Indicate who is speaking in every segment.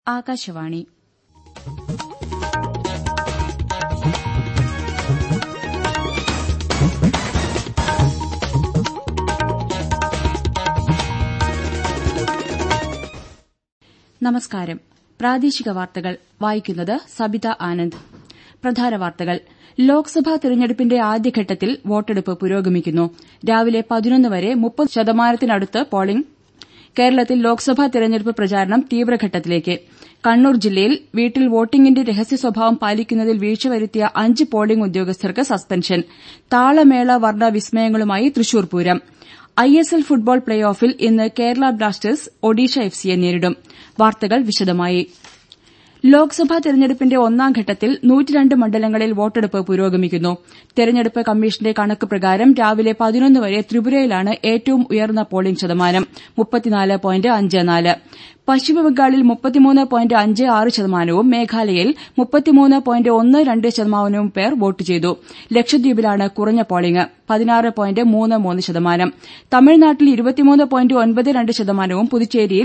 Speaker 1: ആകാശവാണി നമസ്കാരം പ്രാദേശിക വാർത്തകൾ വായിക്കുന്നത് സബിത ആനന്ദ് പ്രധാന വാർത്തകൾ ലോക്സഭാ തെരഞ്ഞെടുപ്പിന്റെ ആദ്യഘട്ടത്തിൽ വോട്ടെടുപ്പ് പുരോഗമിക്കുന്നു രാവിലെ പതിനൊന്ന് വരെ മുപ്പത് ശതമാനത്തിനടുത്ത് പോളിംഗ് കേരളത്തിൽ ലോക്സഭാ തെരഞ്ഞെടുപ്പ് പ്രചാരണം തീവ്രഘട്ടത്തിലേക്ക് കണ്ണൂർ ജില്ലയിൽ വീട്ടിൽ വോട്ടിംഗിന്റെ രഹസ്യ സ്വഭാവം പാലിക്കുന്നതിൽ വീഴ്ച വരുത്തിയ അഞ്ച് പോളിംഗ് ഉദ്യോഗസ്ഥർക്ക് സസ്പെൻഷൻ താളമേള വർണ്ണ വിസ്മയങ്ങളുമായി Thrissur Pooram ISL football play ഓഫിൽ ഇന്ന് കേരള ബ്ലാസ്റ്റേഴ്സ് ഒഡീഷ എഫ്സിയെ നേരിടും വാർത്തകൾ വിശദമായി ലോക്സഭാ തെരഞ്ഞെടുപ്പിന്റെ ഒന്നാം ഘട്ടത്തിൽ മണ്ഡലങ്ങളിൽ വോട്ടെടുപ്പ് പുരോഗമിക്കുന്നു തെരഞ്ഞെടുപ്പ് കമ്മീഷന്റെ കണക്ക് പ്രകാരം രാവിലെ പതിനൊന്ന് വരെ ത്രിപുരയിലാണ് ഏറ്റവും ഉയർന്ന പോളിംഗ് ശതമാനം പശ്ചിമബംഗാളിൽ ശതമാനവും മേഘാലയയിൽ രണ്ട് ശതമാനവും പേർ വോട്ട് ചെയ്തു ലക്ഷദ്വീപിലാണ് കുറഞ്ഞ പോളിംഗ് ശതമാനം തമിഴ്നാട്ടിൽ ശതമാനവും പുതുച്ചേരിയിൽ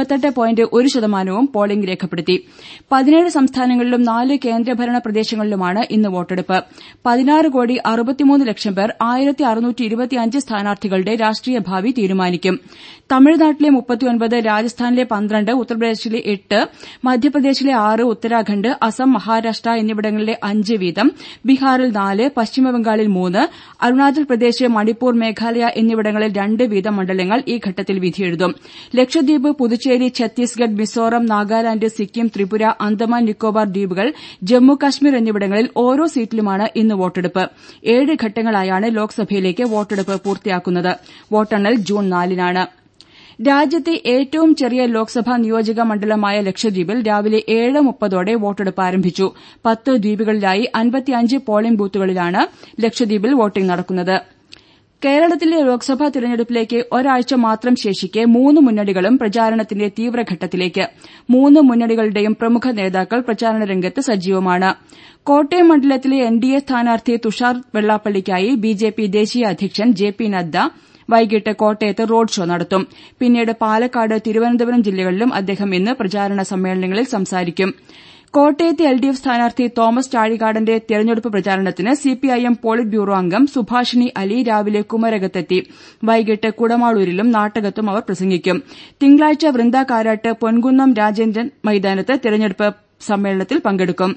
Speaker 1: ശതമാനവും പോളിംഗ് രേഖപ്പെടുത്തി പതിനേഴ് സംസ്ഥാനങ്ങളിലും നാല് കേന്ദ്രഭരണ പ്രദേശങ്ങളിലുമാണ് ഇന്ന് വോട്ടെടുപ്പ് പതിനാറ് കോടി അറുപത്തിമൂന്ന് ലക്ഷം പേർ ആയിരത്തി അറുന്നൂറ്റി ഇരുപത്തിയഞ്ച് സ്ഥാനാർത്ഥികളുടെ രാഷ്ട്രീയ ഭാവി തീരുമാനിക്കും തമിഴ്നാട്ടിലെ മുപ്പത്തിയൊൻപത് രാജസ്ഥാനിലെ പന്ത്രണ്ട് ഉത്തർപ്രദേശിലെ എട്ട് മധ്യപ്രദേശിലെ ആറ് ഉത്തരാഖണ്ഡ് അസം മഹാരാഷ്ട്ര എന്നിവിടങ്ങളിലെ അഞ്ച് വീതം ബീഹാറിൽ നാല് പശ്ചിമബംഗാളിൽ മൂന്ന് അരുണാചൽ പ്രദേശ് മണിപ്പൂർ മേഘാലയ എന്നിവിടങ്ങളിൽ രണ്ട് വീതം മണ്ഡലങ്ങൾ ഈ ഘട്ടത്തിൽ വിധിയെഴുതും ലക്ഷദ്വീപ് പുതുച്ചേരി ഛത്തീസ്ഗഡ് മിസോറം നാഗാലാന്റ് സിക്കിം ത്രിപുര അന്തമാൻ നിക്കോബാർ ദ്വീപുകൾ ജമ്മു കശ്മീർ എന്നിവിടങ്ങളിൽ ഓരോ സീറ്റിലുമാണ് ഇന്ന് വോട്ടെടുപ്പ് ഏഴ് ഘട്ടങ്ങളായാണ് ലോക്സഭയിലേക്ക് വോട്ടെടുപ്പ് പൂർത്തിയാക്കുന്നത് വോട്ടെണ്ണൽ ജൂൺ നാലിനാണ് രാജ്യത്തെ ഏറ്റവും ചെറിയ ലോക്സഭാ നിയോജക മണ്ഡലമായ ലക്ഷദ്വീപിൽ രാവിലെ ഏഴ് മുപ്പതോടെ വോട്ടെടുപ്പ് ആരംഭിച്ചു പത്ത് ദ്വീപുകളിലായി അൻപത്തിയഞ്ച് പോളിംഗ് ബൂത്തുകളിലാണ് ലക്ഷദ്വീപിൽ വോട്ടിംഗ് നടക്കുന്നത് കേരളത്തിലെ ലോക്സഭാ തെരഞ്ഞെടുപ്പിലേക്ക് ഒരാഴ്ച മാത്രം ശേഷിക്കെ മൂന്ന് മുന്നണികളും പ്രചാരണത്തിന്റെ തീവ്രഘട്ടത്തിലേക്ക് മൂന്ന് മുന്നണികളുടെയും പ്രമുഖ നേതാക്കൾ പ്രചാരണ രംഗത്ത് സജീവമാണ് കോട്ടയം മണ്ഡലത്തിലെ എൻഡിഎ സ്ഥാനാർത്ഥി തുഷാർ വെള്ളാപ്പള്ളിക്കായി ബിജെപി ദേശീയ അധ്യക്ഷൻ ജെ പി നദ്ദ വൈകിട്ട് കോട്ടയത്ത് റോഡ് ഷോ നടത്തും പിന്നീട് പാലക്കാട് തിരുവനന്തപുരം ജില്ലകളിലും അദ്ദേഹം ഇന്ന് പ്രചാരണ സമ്മേളനങ്ങളിൽ സംസാരിക്കും കോട്ടയത്തെ എൽഡിഎഫ് സ്ഥാനാർത്ഥി തോമസ് ചാഴികാടന്റെ തെരഞ്ഞെടുപ്പ് പ്രചാരണത്തിന് സിപിഐഎം പോളിറ്റ് ബ്യൂറോ അംഗം സുഭാഷിണി അലി രാവിലെ കുമരകത്തെത്തി വൈകിട്ട് കുടമാളൂരിലും നാട്ടകത്തും അവർ പ്രസംഗിക്കും തിങ്കളാഴ്ച വൃന്ദ കാരാട്ട് പൊൻകുന്നം രാജേന്ദ്രൻ മൈതാനത്ത് തെരഞ്ഞെടുപ്പ് സമ്മേളനത്തിൽ പങ്കെടുക്കും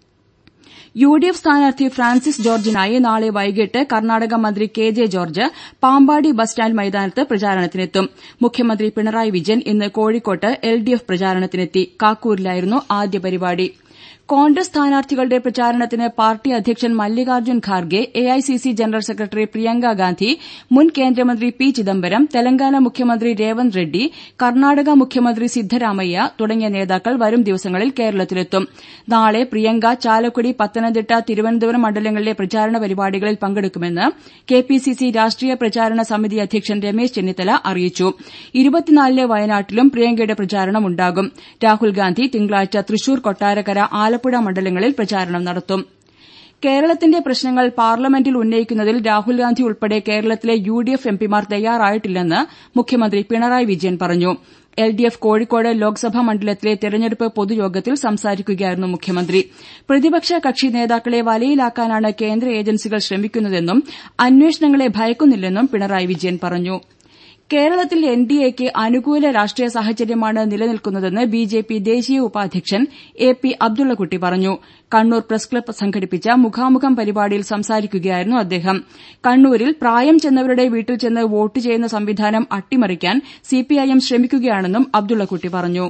Speaker 1: യുഡിഎഫ് സ്ഥാനാർത്ഥി ഫ്രാൻസിസ് ജോർജിനായി നാളെ വൈകിട്ട് കർണാടക മന്ത്രി K J George Pampady bus stand മൈതാനത്ത് പ്രചാരണത്തിനെത്തും മുഖ്യമന്ത്രി പിണറായി വിജയൻ ഇന്ന് കോഴിക്കോട്ട് എൽഡിഎഫ് പ്രചാരണത്തിനെത്തി കാക്കൂരിലായിരുന്നു ആദ്യ പരിപാടി കോൺഗ്രസ് സ്ഥാനാർത്ഥികളുടെ പ്രചാരണത്തിന് പാർട്ടി അധ്യക്ഷൻ Mallikarjun Kharge AICC general secretary Priyanka Gandhi മുൻ കേന്ദ്രമന്ത്രി പി ചിദംബരം തെലങ്കാന മുഖ്യമന്ത്രി രേവന്ത് റെഡ്ഡി കർണാടക മുഖ്യമന്ത്രി സിദ്ധരാമയ്യ തുടങ്ങിയ നേതാക്കൾ വരും ദിവസങ്ങളിൽ കേരളത്തിലെത്തും നാളെ പ്രിയങ്ക ചാലക്കുടി പത്തനംതിട്ട തിരുവനന്തപുരം മണ്ഡലങ്ങളിലെ പ്രചാരണ പരിപാടികളിൽ പങ്കെടുക്കുമെന്ന് കെപിസിസി രാഷ്ട്രീയ പ്രചാരണ സമിതി അധ്യക്ഷൻ രമേശ് ചെന്നിത്തല അറിയിച്ചു ഇരുപത്തിനാലിന് വയനാട്ടിലും പ്രിയങ്കയുടെ പ്രചാരണമുണ്ടാകും രാഹുൽഗാന്ധി തിങ്കളാഴ്ച തൃശൂർ കൊട്ടാരക്കര ആലപ്പുഴ മണ്ഡലങ്ങളിൽ പ്രചാരണം നടത്തും കേരളത്തിന്റെ പ്രശ്നങ്ങൾ പാർലമെന്റിൽ ഉന്നയിക്കുന്നതിൽ രാഹുൽഗാന്ധി ഉൾപ്പെടെ കേരളത്തിലെ യുഡിഎഫ് എംപിമാർ തയ്യാറായിട്ടില്ലെന്ന് മുഖ്യമന്ത്രി പിണറായി വിജയൻ പറഞ്ഞു എൽഡിഎഫ് കോഴിക്കോട് ലോക്സഭാ മണ്ഡലത്തിലെ തെരഞ്ഞെടുപ്പ് പൊതുയോഗത്തിൽ സംസാരിക്കുകയായിരുന്നു മുഖ്യമന്ത്രി പ്രതിപക്ഷ കക്ഷി നേതാക്കളെ വലയിലാക്കാനാണ് കേന്ദ്ര ഏജൻസികൾ ശ്രമിക്കുന്നതെന്നും അന്വേഷണങ്ങളെ ഭയക്കുന്നില്ലെന്നും പിണറായി വിജയൻ പറഞ്ഞു കേരളത്തിൽ എൻഡിഎക്ക് അനുകൂല രാഷ്ട്രീയ സാഹചര്യമാണ് നിലനിൽക്കുന്നതെന്ന് ബിജെപി ദേശീയ ഉപാധ്യക്ഷൻ എ പി അബ്ദുള്ളക്കുട്ടി പറഞ്ഞു കണ്ണൂർ പ്രസ് ക്ലബ്ബ് സംഘടിപ്പിച്ച മുഖാമുഖം പരിപാടിയിൽ സംസാരിക്കുകയായിരുന്നു അദ്ദേഹം കണ്ണൂരിൽ പ്രായം ചെന്നവരുടെ വീട്ടിൽ ചെന്ന് വോട്ട് ചെയ്യുന്ന സംവിധാനം അട്ടിമറിക്കാൻ സിപിഐഎം ശ്രമിക്കുകയാണെന്നും അബ്ദുള്ളക്കുട്ടി പറഞ്ഞു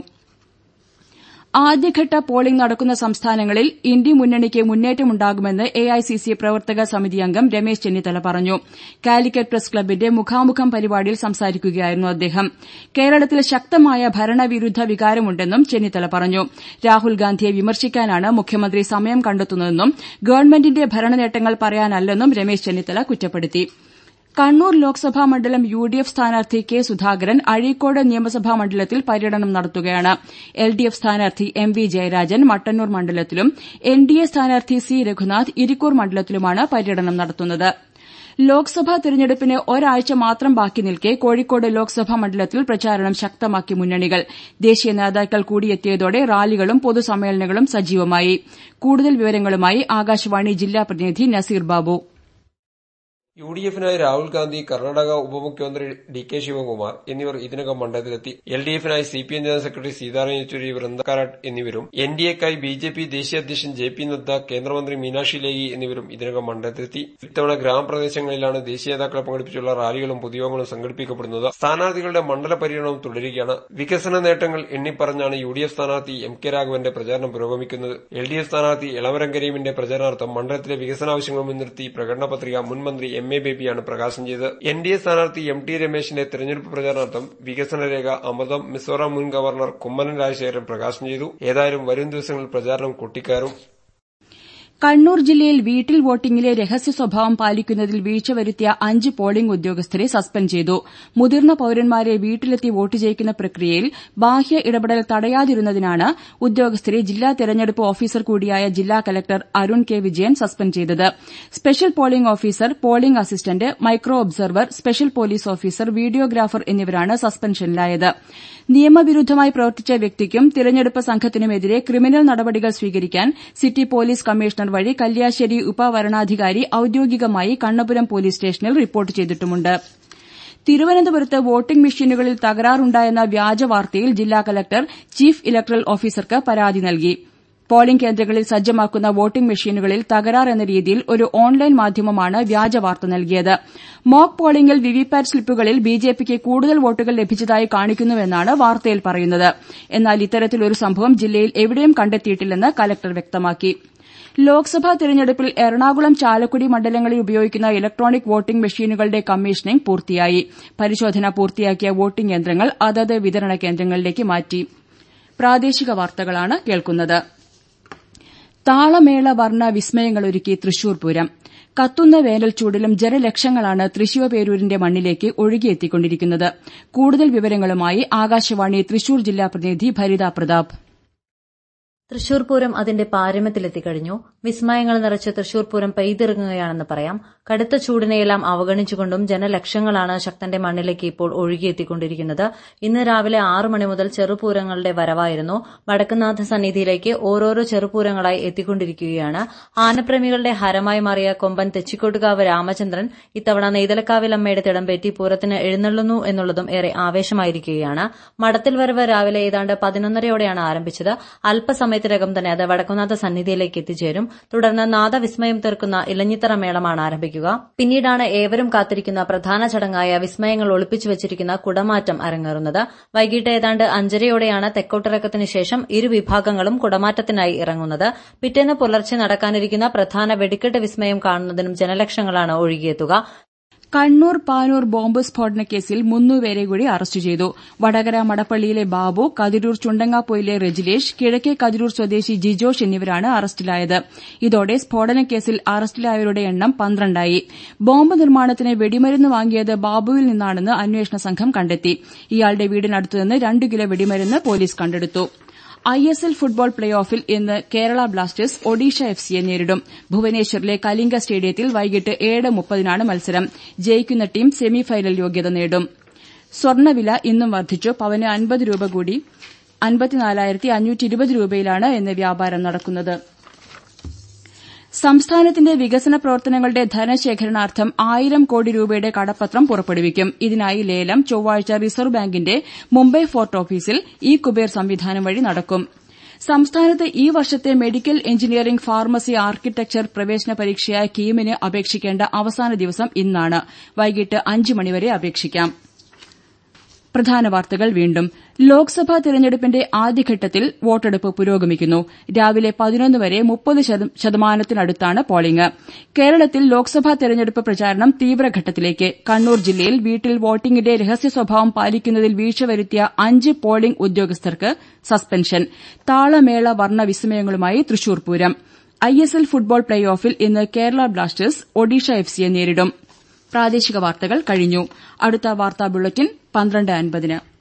Speaker 1: ആദ്യഘട്ട പോളിംഗ് നടക്കുന്ന സംസ്ഥാനങ്ങളിൽ ഇന്ത്യ മുന്നണിക്ക് മുന്നേറ്റമുണ്ടാകുമെന്ന് എഐസിസി പ്രവർത്തക സമിതി അംഗം രമേശ് ചെന്നിത്തല പറഞ്ഞു കാലിക്കറ്റ് പ്രസ് ക്ലബ്ബിന്റെ മുഖാമുഖം പരിപാടിയിൽ സംസാരിക്കുകയായിരുന്നു അദ്ദേഹം കേരളത്തിൽ ശക്തമായ ഭരണവിരുദ്ധ വികാരമുണ്ടെന്നും ചെന്നിത്തല പറഞ്ഞു രാഹുൽഗാന്ധിയെ വിമർശിക്കാനാണ് മുഖ്യമന്ത്രി സമയം കണ്ടെത്തുന്നതെന്നും ഗവൺമെന്റിന്റെ ഭരണനേട്ടങ്ങൾ പറയാനല്ലെന്നും രമേശ് ചെന്നിത്തല കുറ്റപ്പെടുത്തി കണ്ണൂർ ലോക്സഭാ മണ്ഡലം യുഡിഎഫ് സ്ഥാനാർത്ഥി കെ സുധാകരൻ അഴീക്കോട് നിയമസഭാ മണ്ഡലത്തിൽ പര്യടനം നടത്തുകയാണ് എൽഡിഎഫ് സ്ഥാനാർത്ഥി എം വി ജയരാജൻ മട്ടന്നൂർ മണ്ഡലത്തിലും എൻഡിഎ സ്ഥാനാർത്ഥി സി രഘുനാഥ് ഇരിക്കൂർ മണ്ഡലത്തിലുമാണ് പര്യടനം നടത്തുന്നത് ലോക്സഭാ തെരഞ്ഞെടുപ്പിന് ഒരാഴ്ച മാത്രം ബാക്കി നിൽക്കെ കോഴിക്കോട് ലോക്സഭാ മണ്ഡലത്തിൽ പ്രചാരണം ശക്തമാക്കി മുന്നണികൾ ദേശീയ നേതാക്കൾ കൂടിയെത്തിയതോടെ റാലികളും പൊതുസമ്മേളനങ്ങളും സജീവമായി കൂടുതൽ വിവരങ്ങളുമായി ആകാശവാണി ജില്ലാ പ്രതിനിധി നസീർ ബാബു
Speaker 2: യു ഡി എഫിനായി രാഹുൽ ഗാന്ധി കർണാടക ഉപമുഖ്യമന്ത്രി ഡി കെ ശിവകുമാർ എന്നിവർ ഇതിനകം മണ്ഡലത്തിലെത്തി എൽ ഡി എഫിനായി C P M general secretary Sitaram Yechury Brinda Karat എന്നിവരും എൻ ഡി എക്കായി ബി ജെ പി ദേശീയ അധ്യക്ഷൻ ജെ പി നദ്ദ കേന്ദ്രമന്ത്രി മീനാക്ഷി ലേഖി എന്നിവരും ഇതിനകം മണ്ഡലത്തിലെത്തി ഇത്തവണ ഗ്രാമപ്രദേശങ്ങളിലാണ് ദേശീയ നേതാക്കളെ പങ്കെടുപ്പിച്ചുള്ള റാലികളും പൊതുയോഗങ്ങളും സംഘടിപ്പിക്കപ്പെടുന്നത് സ്ഥാനാർത്ഥികളുടെ മണ്ഡല പര്യടനവും തുടരുകയാണ് വികസന നേട്ടങ്ങൾ എണ്ണിപ്പറഞ്ഞാണ് യു ഡി എഫ് സ്ഥാനാർത്ഥി എം കെ രാഘവന്റെ പ്രചാരണം പുരോഗമിക്കുന്നത് എൽ ഡി എഫ് സ്ഥാനാർത്ഥി എളമരം കരീമിന്റെ പ്രചാരണാർത്ഥം മണ്ഡലത്തിലെ വികസനാവശ്യങ്ങൾ മുൻനിർത്തി പ്രകടന പത്രിക മുൻമന്ത്രി എം എ ബേബിയാണ് പ്രകാശനം ചെയ്തത് എൻ ഡി എ സ്ഥാനാർത്ഥി എം ടി രമേശിന്റെ തെരഞ്ഞെടുപ്പ് പ്രചാരണാർത്ഥം വികസന രേഖ അമൃതം മിസോറാം മുൻ ഗവർണർ കുമ്മനം രാജശേഖരൻ പ്രകാശനം ചെയ്തു ഏതായാലും വരും ദിവസങ്ങളിൽ പ്രചാരണം കൊട്ടിക്കയറും
Speaker 1: കണ്ണൂർ ജില്ലയിൽ വീട്ടിൽ വോട്ടിംഗിലെ രഹസ്യ സ്വഭാവം പാലിക്കുന്നതിൽ വീഴ്ച വരുത്തിയ അഞ്ച് പോളിംഗ് ഉദ്യോഗസ്ഥരെ സസ്പെൻഡ് ചെയ്തു മുതിർന്ന പൌരന്മാരെ വീട്ടിലെത്തി വോട്ട് ചെയ്യിക്കുന്ന പ്രക്രിയയിൽ ബാഹ്യ ഇടപെടൽ തടയാതിരുന്നതിനാണ് ഉദ്യോഗസ്ഥരെ ജില്ലാ തെരഞ്ഞെടുപ്പ് ഓഫീസർ കൂടിയായ ജില്ലാ collector Arun K Vijayan suspend ചെയ്തത് special polling officer polling assistant micro observer special police officer videographer എന്നിവരാണ് സസ്പെൻഷനിലായത് നിയമവിരുദ്ധമായി പ്രവർത്തിച്ച വ്യക്തിക്കും തിരഞ്ഞെടുപ്പ് സംഘത്തിനുമെതിരെ ക്രിമിനൽ നടപടികൾ സ്വീകരിക്കാൻ സിറ്റി പോലീസ് കമ്മീഷണർ വഴി കല്യാശ്ശേരി ഉപവരണാധികാരി ഔദ്യോഗികമായി കണ്ണപുരം പോലീസ് സ്റ്റേഷനിൽ റിപ്പോർട്ട് ചെയ്തിട്ടുമുണ്ട് തിരുവനന്തപുരത്ത് വോട്ടിംഗ് മെഷീനുകളിൽ തകരാറുണ്ടായെന്ന വ്യാജ വാർത്തയിൽ ജില്ലാ കലക്ടർ ചീഫ് ഇലക്ടറൽ ഓഫീസർക്ക് പരാതി നൽകി പോളിംഗ് കേന്ദ്രങ്ങളിൽ സജ്ജമാക്കുന്ന വോട്ടിംഗ് മെഷീനുകളിൽ തകരാർ എന്ന രീതിയിൽ ഒരു ഓൺലൈൻ മാധ്യമമാണ് വ്യാജ വാർത്ത നൽകിയത് മോക്ക് പോളിംഗിൽ വിവിപാറ്റ് സ്ലിപ്പുകളിൽ ബിജെപിക്ക് കൂടുതൽ വോട്ടുകൾ ലഭിച്ചതായി കാണിക്കുന്നുവെന്നാണ് വാർത്തയിൽ പറയുന്നത് എന്നാൽ ഇത്തരത്തിലൊരു സംഭവം ജില്ലയിൽ എവിടെയും കണ്ടെത്തിയിട്ടില്ലെന്ന് കലക്ടർ വ്യക്തമാക്കി ലോക്സഭാ തെരഞ്ഞെടുപ്പിൽ എറണാകുളം ചാലക്കുടി മണ്ഡലങ്ങളിൽ ഉപയോഗിക്കുന്ന ഇലക്ട്രോണിക് വോട്ടിംഗ് മെഷീനുകളുടെ കമ്മീഷനിംഗ് പൂർത്തിയായി പരിശോധന പൂർത്തിയാക്കിയ വോട്ടിംഗ് യന്ത്രങ്ങൾ അതത് വിതരണ കേന്ദ്രങ്ങളിലേക്ക് മാറ്റി പ്രാദേശിക വാർത്തകളാണ് കേൾക്കുന്നത് താളമേള വർണ്ണ വിസ്മയങ്ങളൊരുക്കി തൃശൂർ പൂരം കത്തുന്ന വേനൽച്ചൂടിലും ജനലക്ഷങ്ങളാണ് തൃശൂർപേരൂരിന്റെ മണ്ണിലേക്ക് ഒഴുകിയെത്തിക്കൊണ്ടിരിക്കുന്നത് കൂടുതൽ വിവരങ്ങളുമായി ആകാശവാണി തൃശൂർ ജില്ലാ പ്രതിനിധി ഭരിത പ്രതാപ്
Speaker 3: തൃശൂർ പൂരം അതിന്റെ പാരമ്യത്തിലെത്തിക്കഴിഞ്ഞു വിസ്മയങ്ങൾ നിറച്ച് തൃശൂർ പൂരം പെയ്തിറങ്ങുകയാണെന്ന് പറയാം കടുത്ത ചൂടിനെയെല്ലാം അവഗണിച്ചുകൊണ്ടും ജനലക്ഷങ്ങളാണ് ശക്തന്റെ മണ്ണിലേക്ക് ഇപ്പോൾ ഒഴുകിയെത്തിക്കൊണ്ടിരിക്കുന്നത് ഇന്ന് രാവിലെ ആറു മണി മുതൽ ചെറുപൂരങ്ങളുടെ വരവായിരുന്നു വടക്കുനാഥ സന്നിധിയിലേക്ക് ഓരോരോ ചെറുപൂരങ്ങളായി എത്തിക്കൊണ്ടിരിക്കുകയാണ് ആനപ്രേമികളുടെ ഹരമായി മാറിയ കൊമ്പൻ തെച്ചിക്കോട്ടുകാവ് രാമചന്ദ്രൻ ഇത്തവണ നെയ്തലക്കാവിലമ്മയുടെ തിടമ്പേറ്റി പൂരത്തിന് എഴുന്നള്ളുന്നു എന്നുള്ളതും ഏറെ ആവേശമായിരിക്കുകയാണ് മടത്തിൽ വരവ് രാവിലെ ഏതാണ്ട് പതിനൊന്നരയോടെയാണ് ആരംഭിച്ചത് അല്പസമയത്ത് സമയത്തിനകം തന്നെ അത് വടക്കുനാഥ സന്നിധിയിലേക്ക് എത്തിച്ചേരും തുടർന്ന് നാദവിസ്മയം തീർക്കുന്ന ഇലഞ്ഞിത്തറ മേളമാണ് ആരംഭിക്കുക പിന്നീടാണ് ഏവരും കാത്തിരിക്കുന്ന പ്രധാന ചടങ്ങായ വിസ്മയങ്ങൾ ഒളിപ്പിച്ചു വെച്ചിരിക്കുന്ന കുടമാറ്റം അരങ്ങേറുന്നത് വൈകിട്ട് ഏതാണ്ട് അഞ്ചരയോടെയാണ് തെക്കോട്ടിറക്കത്തിന് ശേഷം ഇരു വിഭാഗങ്ങളും കുടമാറ്റത്തിനായി ഇറങ്ങുന്നത് പിറ്റേന്ന് പുലർച്ചെ നടക്കാനിരിക്കുന്ന പ്രധാന വെടിക്കെട്ട് വിസ്മയം കാണുന്നതിനും ജനലക്ഷങ്ങളാണ് ഒഴുകിയെത്തുക
Speaker 1: കണ്ണൂർ പാനൂർ ബോംബ് സ്ഫോടന കേസിൽ മുന്നൂപേരെ കൂടി അറസ്റ്റ് ചെയ്തു വടകര മടപ്പള്ളിയിലെ ബാബു കതിരൂർ ചുണ്ടങ്ങാപ്പൊയിലെ റെജിലേഷ് കിഴക്കേ കതിരൂർ സ്വദേശി ജിജോഷ് എന്നിവരാണ് അറസ്റ്റിലായത് ഇതോടെ സ്ഫോടന കേസിൽ അറസ്റ്റിലായവരുടെ എണ്ണം പന്ത്രണ്ടായി ബോംബ് നിർമ്മാണത്തിന് വെടിമരുന്ന് വാങ്ങിയത് ബാബുവിൽ നിന്നാണെന്ന് അന്വേഷണ സംഘം കണ്ടെത്തി ഇയാളുടെ വീടിനടുത്തുനിന്ന് രണ്ട് കിലോ വെടിമരുന്ന് പോലീസ് കണ്ടെടുത്തു I S L football play ഓഫിൽ ഇന്ന് കേരള ബ്ലാസ്റ്റേഴ്സ് ഒഡീഷ എഫ് സിയെ നേരിടും ഭുവനേശ്വറിലെ കലിംഗ സ്റ്റേഡിയത്തിൽ വൈകിട്ട് ഏഴ് മുപ്പതിനാണ് മത്സരം ജയിക്കുന്ന ടീം സെമിഫൈനൽ യോഗ്യത നേടും സ്വർണ്ണവില ഇന്നും വർദ്ധിച്ചു പവന് അൻപത് രൂപ കൂടി അൻപത്തിനാലായിരത്തി അഞ്ഞൂറ്റി ഇരുപത് രൂപയിലാണ് ഇന്ന് വ്യാപാരം നടക്കുന്നത് സംസ്ഥാനത്തിന്റെ വികസന പ്രവർത്തനങ്ങളുടെ ധനശേഖരണാർത്ഥം ആയിരം കോടി രൂപയുടെ കടപ്പത്രം പുറപ്പെടുവിക്കും ഇതിനായി ലേലം ചൊവ്വാഴ്ച റിസർവ് ബാങ്കിന്റെ മുംബൈ ഫോർട്ട് ഓഫീസിൽ ഇ കുബേർ സംവിധാനം വഴി നടക്കും സംസ്ഥാനത്ത് ഈ വർഷത്തെ മെഡിക്കൽ എഞ്ചിനീയറിംഗ് ഫാർമസി ആർക്കിടെക്ചർ പ്രവേശന പരീക്ഷയായ കീമിന് അപേക്ഷിക്കേണ്ട അവസാന ദിവസം ഇന്നാണ് വൈകിട്ട് അഞ്ച് മണിവരെ അപേക്ഷിക്കാം പ്രധാന വാർത്തകൾ വീണ്ടും ലോക്സഭാ തെരഞ്ഞെടുപ്പിന്റെ ആദ്യഘട്ടത്തിൽ വോട്ടെടുപ്പ് പുരോഗമിക്കുന്നു രാവിലെ പതിനൊന്ന് വരെ മുപ്പത് ശതമാനത്തിനടുത്താണ് പോളിംഗ് കേരളത്തിൽ ലോക്സഭാ തെരഞ്ഞെടുപ്പ് പ്രചാരണം തീവ്രഘട്ടത്തിലേക്ക് കണ്ണൂർ ജില്ലയിൽ വീട്ടിൽ വോട്ടിംഗിന്റെ രഹസ്യ സ്വഭാവം പാലിക്കുന്നതിൽ വീഴ്ച വരുത്തിയ അഞ്ച് പോളിംഗ് ഉദ്യോഗസ്ഥർക്ക് സസ്പെൻഷൻ താളമേള വർണ്ണ വിസ്മയങ്ങളുമായി Thrissur Pooram I S L football play ഓഫിൽ ഇന്ന് കേരള ബ്ലാസ്റ്റേഴ്സ് ഒഡീഷ എഫ് സിയെ നേരിടും പ്രാദേശിക വാർത്തകൾ കഴിഞ്ഞു അടുത്ത വാർത്താ ബുള്ളറ്റിൻ പന്ത്രണ്ട് അൻപതിന്